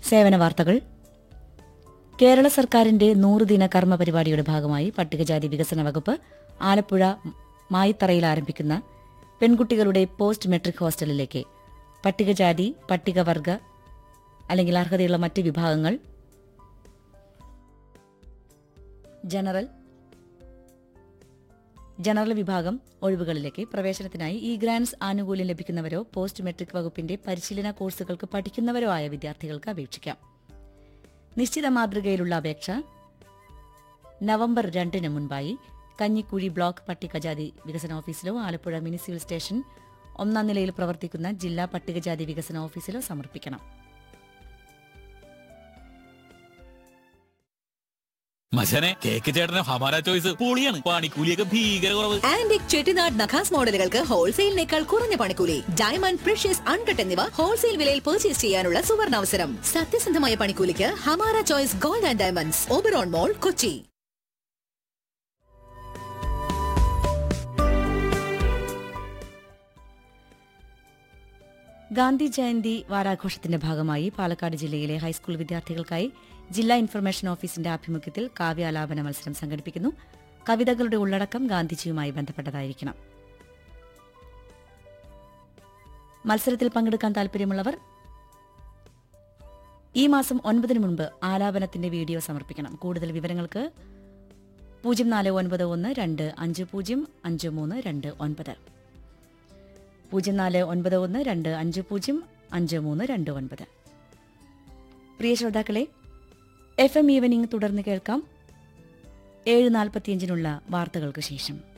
സേവന വാർത്തകൾ കേരള സർക്കാരിന്റെ നൂറുദിന കർമ്മ പരിപാടിയുടെ ഭാഗമായി പട്ടികജാതി വികസന വകുപ്പ് ആലപ്പുഴ മായിത്തറയിൽ ആരംഭിക്കുന്ന പെൺകുട്ടികളുടെ പോസ്റ്റ് മെട്രിക് ഹോസ്റ്റലിലേക്ക് പട്ടികജാതി പട്ടികവർഗ അല്ലെങ്കിൽ അർഹതയുള്ള മറ്റ് വിഭാഗങ്ങൾ ജനറൽ ജനറൽ വിഭാഗം ഒഴിവുകളിലേക്ക് പ്രവേശനത്തിനായി ഇ ഗ്രാൻസ് ആനുകൂല്യം ലഭിക്കുന്നവരോ പോസ്റ്റ് മെട്രിക് വകുപ്പിന്റെ പരിശീലന കോഴ്സുകൾക്ക് പഠിക്കുന്നവരോ ആയ വിദ്യാർത്ഥികൾക്ക് അപേക്ഷിക്കാം നിശ്ചിത മാതൃകയിലുള്ള അപേക്ഷ നവംബർ രണ്ടിന് മുൻപായി കഞ്ഞിക്കുഴി ബ്ലോക്ക് പട്ടികജാതി വികസന ഓഫീസിലോ ആലപ്പുഴ മിനി സിവിൽ സ്റ്റേഷൻ ഒന്നാം നിലയിൽ പ്രവർത്തിക്കുന്ന ജില്ലാ പട്ടികജാതി വികസന ഓഫീസിലോ സമർപ്പിക്കണം മച്ചനെ കേക്ക് ചേട്ടന് ഹമാര ചോയ്സ് പൊളിയാണ് പണിക്കൂലിയൊക്കെ ഭീകര കുറവ് ആന്റിക് ചെട്ടിനാട് നഖാസ് മോഡലുകൾക്ക് ഹോൾസെയിലിനേക്കാൾ കുറഞ്ഞ പണിക്കൂലി ഡയമണ്ട് പ്രഷ്യസ് അൺകട്ട് എന്നിവ ഹോൾസെയിൽ വിലയിൽ പർച്ചേസ് ചെയ്യാനുള്ള സുവർണാവസരം സത്യസന്ധമായ പണിക്കൂലിക്ക് Hamara choice gold and diamonds Oberon mall Kochi Gandhi Jayanti വാരാഘോഷത്തിന്റെ ഭാഗമായി പാലക്കാട് ജില്ലയിലെ ഹൈസ്കൂൾ വിദ്യാർത്ഥികൾക്കായി ജില്ലാ ഇൻഫർമേഷൻ ഓഫീസിന്റെ ആഭിമുഖ്യത്തിൽ കാവ്യാലാപന മത്സരം സംഘടിപ്പിക്കുന്നു കവിതകളുടെ ഉള്ളടക്കം ഗാന്ധിജിയുമായി ബന്ധപ്പെട്ടതായിരിക്കണം മത്സരത്തിൽ പങ്കെടുക്കാൻ താൽപര്യമുള്ളവർ ഈ മാസം ഒൻപതിന് മുൻപ് ആലാപനത്തിന്റെ വീഡിയോ സമർപ്പിക്കണം കൂടുതൽ വിവരങ്ങൾക്ക് പൂജ്യം നാല് ഒൻപത് ഒന്ന് രണ്ട് അഞ്ച് പൂജ്യം അഞ്ച് മൂന്ന് രണ്ട് ഒൻപത് പൂജ്യം നാല് ഒൻപത് ഒന്ന് രണ്ട് അഞ്ച് പൂജ്യം അഞ്ച് മൂന്ന് രണ്ട് ഒൻപത് പ്രിയ ശ്രോതാക്കളെ എഫ് എം ഈവനിംഗ് തുടർന്ന് കേൾക്കാം ഏഴ് നാൽപ്പത്തിയഞ്ചിനുള്ള വാർത്തകൾക്ക് ശേഷം